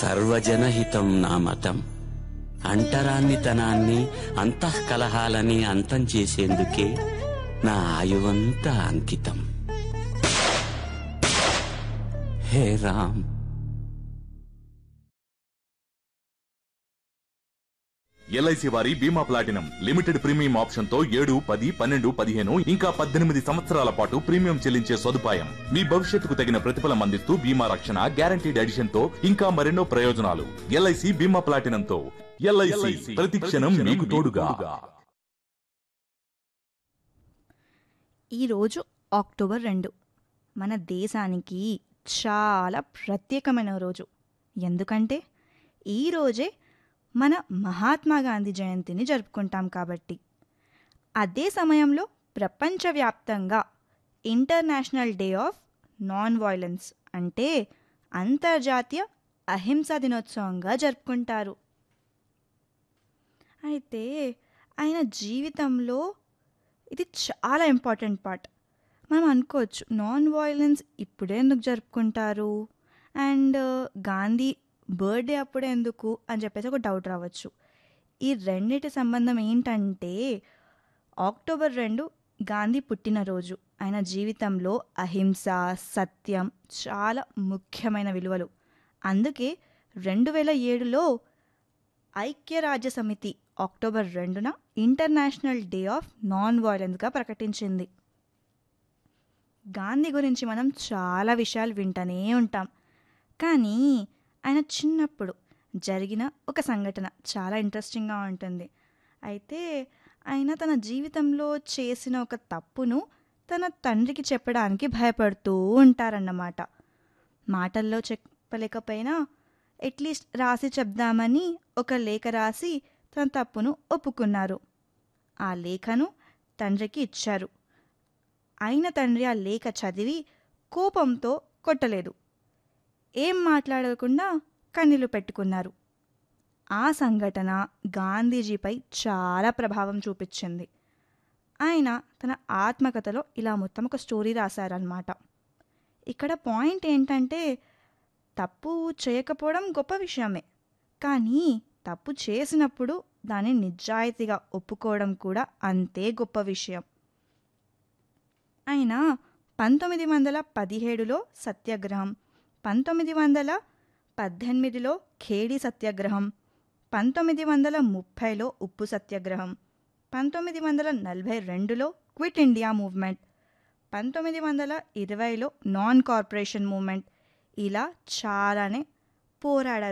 సర్వజనహితం నా మతం అంటరాన్నితనాన్ని అంతఃకలహాలని అంతం చేసేందుకే నా ఆయువంతా అంకితం హే రామ్ ఎల్ఐసి వారి బీమా ప్లాటినం లిమిటెడ్ ప్రీమియం ఆప్షన్ తో ఏడు పది పన్నెండు పదిహేను ఇంకా పద్దెనిమిది సంవత్సరాల పాటు ప్రీమియం చెల్లించే సదుపాయం మీ భవిష్యత్తుకు తగిన ప్రతిఫలం అందిస్తూ బీమా రక్షణ గ్యారంటీడ్ ఎడిషన్ తో ఇంకా మరెన్నో ప్రయోజనాలు ఎల్ఐసి బీమా ప్లాటినం తో ఎల్ఐసి ప్రతి క్షణం మీకు తోడుగా ఈరోజు అక్టోబర్ రెండు మన దేశానికి చాలా ప్రత్యేకమైన రోజు ఎందుకంటే ఈ రోజే మన మహాత్మా గాంధీ జయంతిని జరుపుకుంటాం కాబట్టి అదే సమయంలో ప్రపంచవ్యాప్తంగా international day of non violence అంటే అంతర్జాతీయ అహింసా దినోత్సవంగా జరుపుకుంటారు అయితే ఆయన జీవితంలో ఇది చాలా ఇంపార్టెంట్ పార్ట్ మనం అనుకోవచ్చు నాన్ వైలెన్స్ ఇప్పుడే ఎందుకు జరుపుకుంటారు అండ్ గాంధీ బర్త్డే అప్పుడే ఎందుకు అని చెప్పేసి ఒక డౌట్ రావచ్చు ఈ రెండిటి సంబంధం ఏంటంటే అక్టోబర్ రెండు గాంధీ పుట్టినరోజు ఆయన జీవితంలో అహింస సత్యం చాలా ముఖ్యమైన విలువలు అందుకే రెండు వేల ఏడులో ఐక్యరాజ్య సమితి అక్టోబర్ రెండున ఇంటర్నేషనల్ డే ఆఫ్ నాన్ వైలెన్స్గా ప్రకటించింది గాంధీ గురించి మనం చాలా విషయాలు వింటూనే ఉంటాం కానీ ఆయన చిన్నప్పుడు జరిగిన ఒక సంఘటన చాలా ఇంట్రెస్టింగ్గా ఉంటుంది అయితే ఆయన తన జీవితంలో చేసిన ఒక తప్పును తన తండ్రికి చెప్పడానికి భయపడుతూ ఉంటారన్నమాట మాటల్లో చెప్పలేకపోయినా అట్లీస్ట్ రాసి చెప్దామని ఒక లేఖ రాసి తన తప్పును ఒప్పుకున్నారు ఆ లేఖను తండ్రికి ఇచ్చారు అయిన తండ్రి ఆ లేఖ చదివి కోపంతో కొట్టలేదు ఏం మాట్లాడకుండా కన్నీళ్లు పెట్టుకున్నారు ఆ సంఘటన గాంధీజీపై చాలా ప్రభావం చూపించింది ఆయన తన ఆత్మకథలో ఇలా మొత్తం ఒక స్టోరీ రాశారనమాట ఇక్కడ పాయింట్ ఏంటంటే తప్పు చేయకపోవడం గొప్ప విషయమే కానీ తప్పు చేసినప్పుడు దాన్ని నిజాయితీగా ఒప్పుకోవడం కూడా అంతే గొప్ప విషయం ఆయన పంతొమ్మిది వందల పదిహేడులో సత్యాగ్రహం పంతొమ్మిది వందల పద్దెనిమిదిలో ఖేడి సత్యాగ్రహం పంతొమ్మిది వందల ముప్పైలో ఉప్పు సత్యాగ్రహం పంతొమ్మిది వందల నలభై రెండులో క్విట్ ఇండియా మూవ్మెంట్ పంతొమ్మిది వందల ఇరవైలో నాన్ కార్పొరేషన్ మూవ్మెంట్ ఇలా చాలానే పోరాడారు